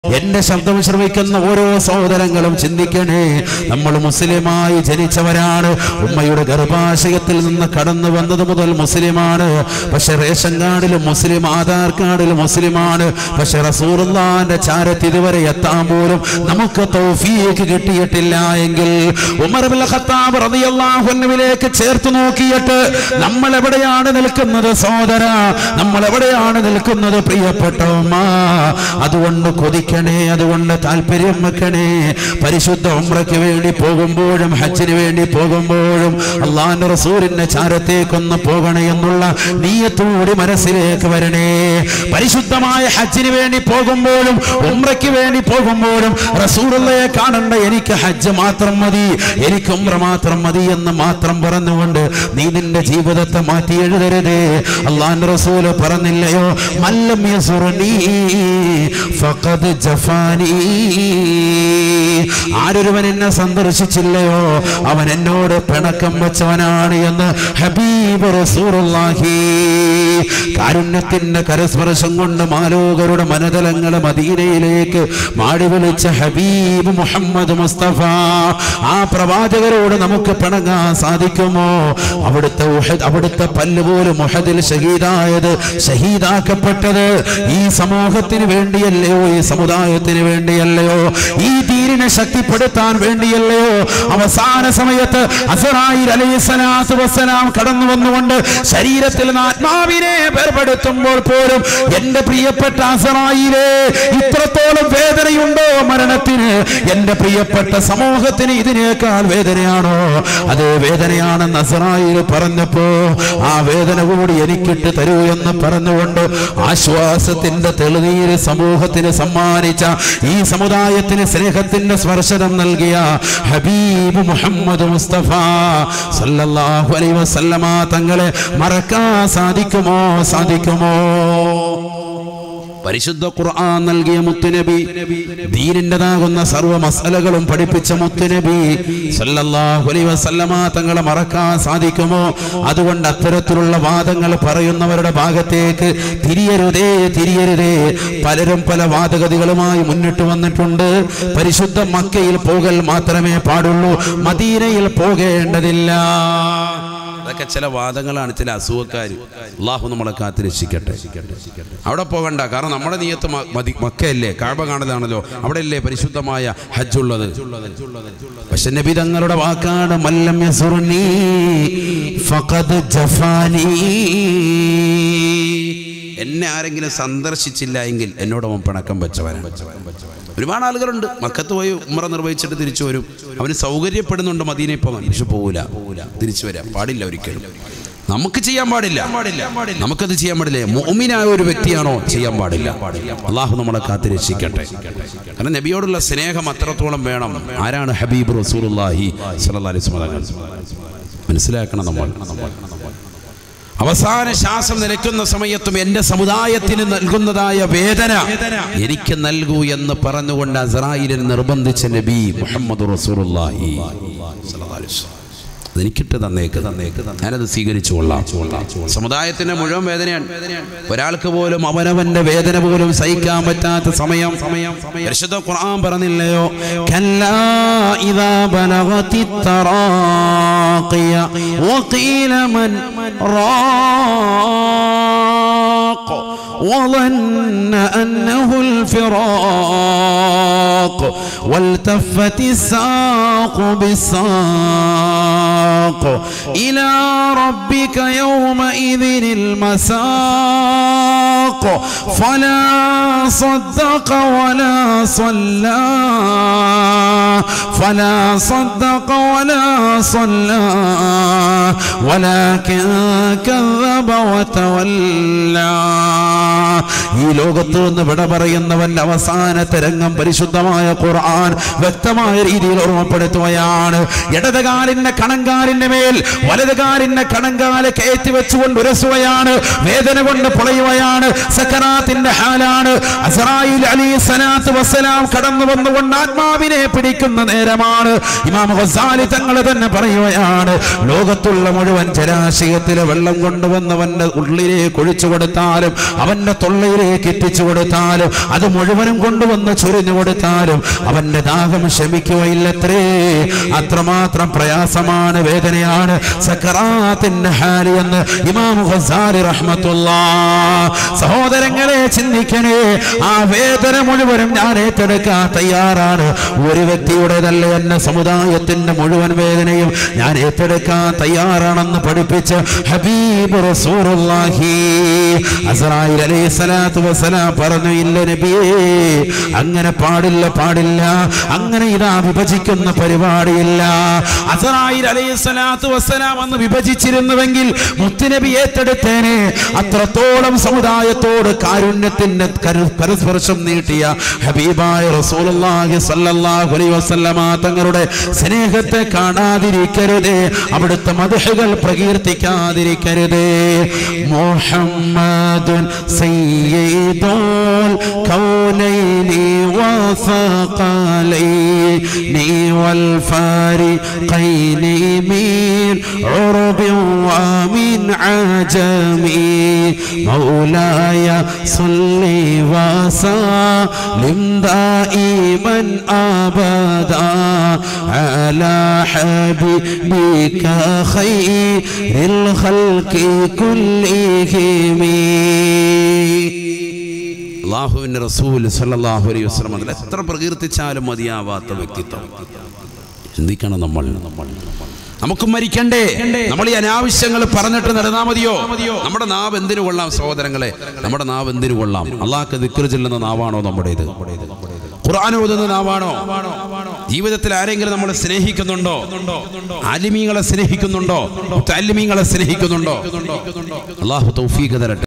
എന്റെ ശബ്ദം ശ്രമിക്കുന്ന ഓരോ സഹോദരങ്ങളും ചിന്തിക്കണേ നമ്മൾ മുസ്ലിമായി ജനിച്ചവരാണ് ഉമ്മയുടെ ഗർഭാശയത്തിൽ നിന്ന് കടന്നു വന്നത് മുതൽ മുസ്ലിമാണ് പക്ഷെ റേഷൻ കാർഡിലും മുസ്ലിം ആധാർ കാർഡിലും മുസ്ലിമാണ് പക്ഷെ റസൂറുല്ലാന്റെ ചാരത്ത് ഇതുവരെ എത്താൻ പോലും നമുക്ക് തൗഫീക്ക് കിട്ടിയിട്ടില്ല എങ്കിൽ ഉമർ ബിൻ ഖത്താബ് റളിയല്ലാഹു അൻഹുവിലേക്ക് ചേർത്ത് നോക്കിയിട്ട് നമ്മൾ എവിടെയാണ് നിൽക്കുന്നത് സഹോദര നമ്മൾ എവിടെയാണ് നിൽക്കുന്നത് പ്രിയപ്പെട്ട ഉമ്മ അതുകൊണ്ട് കൊതിക്കണേ അതുകൊണ്ട് താല്പര്യം വെക്കണേ പരിശുദ്ധ ഉമ്രയ്ക്ക് വേണ്ടി പോകുമ്പോഴും ഹജ്ജിന് വേണ്ടി പോകുമ്പോഴും അള്ളാന്റെ റസൂലിന്റെ ചാരത്തേക്കൊന്ന് പോകണേ എന്നുള്ള നീയത്തോടി മനസ്സിലേക്ക് വരണേ പരിശുദ്ധമായ ഹജ്ജിന് വേണ്ടി പോകുമ്പോഴും ഉമ്രയ്ക്ക് വേണ്ടി പോകുമ്പോഴും റസൂലുള്ളയെ കാണണ്ട എനിക്ക് ഹജ്ജ് മാത്രം മതി എനിക്ക് ഉമ്ര മാത്രം മതി എന്ന് മാത്രം പറഞ്ഞുകൊണ്ട് നീ നിന്റെ ജീവിതത്തെ മാറ്റി എഴുതരുതേ അള്ളാന്റെ റസൂല് പറഞ്ഞില്ലയോ മല്ലം യസുറനീ ഫഖദ് ജഫാനീ ആരൊരുവൻ എന്നെ സന്ദർശിച്ചില്ലയോ അവൻ എന്നോട് പിണക്കം വെച്ചവനാണ് എന്ന് ഹബീബ് റസൂറുല്ലാഹി കാരുണ്യത്തിന്റെ കരസ്പർശം കൊണ്ട് മാലോകരുടെ മനതലങ്ങളെ മദീനയിലേക്ക് മാടി വിളിച്ച ഹബീബ് മുഹമ്മദ് മുസ്തഫ ആ പ്രവാചകരോട് നമുക്ക് പിണങ്ങാൻ സാധിക്കുമോ അവിടുത്തെ ഉഹദ് അവിടുത്തെ പല്ല് പോലും മുഹദിൽ ഷഹീദായത് ഷഹീദാക്കപ്പെട്ടത് ഈ സമൂഹത്തിന് വേണ്ടിയല്ലയോ ഈ സമുദായത്തിന് വേണ്ടിയല്ലയോ ഈ തീരിനെ ശക്തിപ്പെടുത്താൻ വേണ്ടിയല്ലയോ അവസാന സമയത്ത് അസറായിൽ അലൈഹി സ്വലാത്തു വസ്സലാം കടന്നു വന്നുകൊണ്ട് ശരീരത്തിൽ നിന്ന് ആത്മാവിനെ വേർപെടുത്തുമ്പോൾ പോലും എന്റെ പ്രിയപ്പെട്ട അസറായിലെ ഇത്രത്തോളം വേദനയുണ്ടോ മരണത്തിന് എന്റെ പ്രിയപ്പെട്ട സമൂഹത്തിന് ഇതിനേക്കാൾ വേദനയാണോ അതേ വേദനയാണെന്ന് അസറായിൽ പറഞ്ഞപ്പോ ആ വേദന കൂടി എനിക്കിട്ട് തരൂ എന്ന് പറഞ്ഞുകൊണ്ട് ആശ്വാസത്തിന്റെ തെളിനീര് സമൂഹത്തിന് സമ്മാനിച്ച ഈ സമുദായത്തിന് സ്നേഹത്തിന്റെ സ്പർശനം നൽകിയ ഹബീബ് മുഹമ്മദ് മുസ്തഫ സല്ലല്ലാഹു അലൈഹി വസല്ലമ തങ്ങളെ മറക്കാൻ സാധിക്കുമോ സാധിക്കുമോ പരിശുദ്ധ ഖുർആൻ നൽകിയ മുത്തുനബി ദീനിൻ്റെതാകുന്ന സർവ്വ മസലകളും പഠിപ്പിച്ച മുത്തുനബി സല്ലല്ലാഹു അലൈഹി വസല്ലമ തങ്ങളെ മറക്കാൻ സാധിക്കുമോ അതുകൊണ്ട് അത്തരത്തിലുള്ള വാദങ്ങൾ പറയുന്നവരുടെ ഭാഗത്തേക്ക് തിരിയരുതേ തിരിയരുതേ പലരും പല വാദഗതികളുമായി മുന്നിട്ട് വന്നിട്ടുണ്ട് പരിശുദ്ധ മക്കയിൽ പോകൽ മാത്രമേ പാടുള്ളൂ മദീനയിൽ പോകേണ്ടതില്ല അതൊക്കെ ചില വാദങ്ങളാണ് ചില അസുഖക്കാർ അള്ളാഹു നമ്മളെ കാത്ത് രക്ഷിക്കട്ടെ അവിടെ പോകണ്ട കാരണം നമ്മുടെ നീയത്ത് മ- മതി മക്കയല്ലേ കാഴ്ബ കാണലാണല്ലോ അവിടെ അല്ലേ പരിശുദ്ധമായ ഹജ്ജ് ഉള്ളത് പക്ഷെ നബി തങ്ങളുടെ വാക്കാണ് മല്ലം യസുർനീ ഫഖദ് ജഫാനീ എന്നെ ആരെങ്കിലും സന്ദർശിച്ചില്ല എങ്കിൽ എന്നോട് അവൻ പിണക്കം വെച്ചവനാണ് ഒരുപാട് ആളുകളുണ്ട് മക്കത്ത് പോയി ഉമ്ര നിർവഹിച്ചിട്ട് തിരിച്ചു വരും അവന് സൗകര്യപ്പെടുന്നുണ്ട് മദീനയിൽ പോകാൻ പക്ഷെ പോകൂല തിരിച്ചു വരാം പാടില്ല ഒരിക്കലും നമുക്ക് ചെയ്യാൻ പാടില്ല നമുക്കത് ചെയ്യാൻ പാടില്ല മോമിനായ ഒരു വ്യക്തിയാണോ ചെയ്യാൻ പാടില്ല അള്ളാഹു നമ്മളെ കാത്ത് രക്ഷിക്കട്ടെ കാരണം നബിയോടുള്ള സ്നേഹം അത്രത്തോളം വേണം ആരാണ് ഹബീബ് റസൂലുള്ളാഹി സ്വല്ലല്ലാഹി അലൈഹി വസല്ലം മനസ്സിലാക്കണം നമ്മൾ അവസാന ശ്വാസം നിലയ്ക്കുന്ന സമയത്തും എന്റെ സമുദായത്തിന് നൽകുന്നതായ വേദന എനിക്ക് നൽകൂ എന്ന് പറഞ്ഞുകൊണ്ട് അസറായിലിനെ നിർബന്ധിച്ച നബി മുഹമ്മദ് റസൂലുള്ളാഹി സ്വല്ലല്ലാഹു അലൈഹി വസല്ലം. അതെനിക്കിട്ട് തന്നേക്ക് തന്നേക്ക് ഞാനത് സ്വീകരിച്ചു കൊള്ളാം സമുദായത്തിന്റെ മുഴുവൻ വേദനയാണ് ഒരാൾക്ക് പോലും അവനവന്റെ വേദന പോലും സഹിക്കാൻ പറ്റാത്ത സമയം സമയം പരിശുദ്ധ ഖുർആൻ പറഞ്ഞില്ലയോ കല്ലാ ഇദാ ബലഗതി തറാഖിയ വഖീല മൻ റാഖ وظن أنه الفراق والتفت الساق بالساق إلى ربك يومئذ المساق فلا صدق ولا صلى فلا صدق ولا صلى ولكن كذب وتولى ഈ ലോകത്ത് നിന്ന് വിട പറയുന്നവന്റെ അവസാനത്തെ രംഗം പരിശുദ്ധമായ ഖുർആൻ വ്യക്തമായ രീതിയിൽ ഓർമ്മപ്പെടുത്തുകയാണ് ഇടതുകാലിന്റെ കണങ്കാലിന്റെ മേൽ വലതുകാലിന്റെ കണങ്കാല് കയറ്റി വെച്ചുകൊണ്ട് ഉരസുകയാണ് വേദന കൊണ്ട് പൊളയുകയാണ് സക്കറാത്തിന്റെ ഹാലാണ് അസറായിൽ അലി സലാത്ത് വസ്സലാം കടന്നു വന്നുകൊണ്ട് ആത്മാവിനെ പിടിക്കുന്ന നേരമാണ് ഇമാം ഗസാലി തങ്ങൾ തന്നെ പറയുകയാണ് ലോകത്തുള്ള മുഴുവൻ ജലാശയത്തിലെ വെള്ളം കൊണ്ടുവന്നവന്റെ ഉള്ളിലേക്ക് ഒഴിച്ചു കൊടുത്താലും അവന്റെ തൊള്ളയിൽ കണ്ണിലേക്ക് എത്തിച്ചു കൊടുത്താലും അത് മുഴുവനും കൊണ്ടുവന്ന് ചൊരിഞ്ഞു കൊടുത്താലും അവന്റെ ദാഹം ശമിക്കുകയില്ലത്രേ അത്രമാത്രം പ്രയാസമാണ് വേദനയാണ് സക്കറാത്തിന്റെ ഹാരി എന്ന് ഇമാം ഖസാലി റഹ്മത്തുള്ള സഹോദരങ്ങളെ ചിന്തിക്കണേ ആ വേദന മുഴുവനും ഞാൻ ഏറ്റെടുക്കാൻ തയ്യാറാണ് ഒരു വ്യക്തിയുടേതല്ല എന്നെ സമുദായത്തിന്റെ മുഴുവൻ വേദനയും ഞാൻ ഏറ്റെടുക്കാൻ തയ്യാറാണെന്ന് പഠിപ്പിച്ച ഹബീബ് റസൂലുള്ളാഹി അസ്രായിൽ അലൈഹി സ്വലാത്തു വസ്സലാം പറഞ്ഞു ഇല്ല നബിയേ അങ്ങനെ പാടില്ല പാടില്ല അങ്ങനെ ഇതാ വിഭജിക്കുന്ന പരിപാടിയില്ല അസറായിൽ അലൈഹി സ്വലാത്തു വസ്സലാം അന്ന് വിഭജിച്ചിരുന്നുവെങ്കിൽ മുത്തുനബി ഏറ്റെടുത്തേനെ അത്രത്തോളം സമുദായത്തോട് കാരുണ്യത്തിന്റെ കരു- കരസ്പർശം നീട്ടിയ ഹബീബായ റസൂലുള്ളാഹി സ്വല്ലല്ലാഹു അലൈഹി വസല്ലമ തങ്ങളുടെ സ്നേഹത്തെ കാണാതിരിക്കരുതേ അവിടുത്തെ മദഹുകൾ പ്രകീർത്തിക്കാതിരിക്കരുതേ മുഹമ്മദുൻ സയ്യിദുൽ കൗനൈനി വസഖലൈനി വൽ ഫാരിഖൈനി മിൻ عرب ومن عجم مولاي صل وسلم دائما ابدا على حبيبك خير الخلق كلهم അള്ളാഹുവിന്റെ റസൂൽ സല്ലല്ലാഹു അലൈഹി വസല്ലം അതിൽ എത്ര പ്രകീർത്തിച്ചാലും മതിയാവാത്ത വ്യക്തിത്വം ചിന്തിക്കണം നമ്മൾ നമുക്കും മരിക്കണ്ടേ നമ്മൾ ഈ അനാവശ്യങ്ങൾ പറഞ്ഞിട്ട് നടന്നാ മതിയോ നമ്മുടെ നാവ് എന്തിനു കൊള്ളാം സഹോദരങ്ങളെ നമ്മുടെ നാവ് എന്തിനു കൊള്ളാം അള്ളാഹ്ക്ക് ദിക്ർ ചെല്ലുന്ന നാവാണോ നമ്മുടേത് ഖുർആൻ ഓതുന്ന നാവാണോ ജീവിതത്തിൽ ആരെങ്കിലും നമ്മളെ സ്നേഹിക്കുന്നുണ്ടോ ആലിമീങ്ങളെ സ്നേഹിക്കുന്നുണ്ടോ മുത്തല്ലിമീങ്ങളെ സ്നേഹിക്കുന്നുണ്ടോ അള്ളാഹു തൗഫീഖ് തരട്ടെ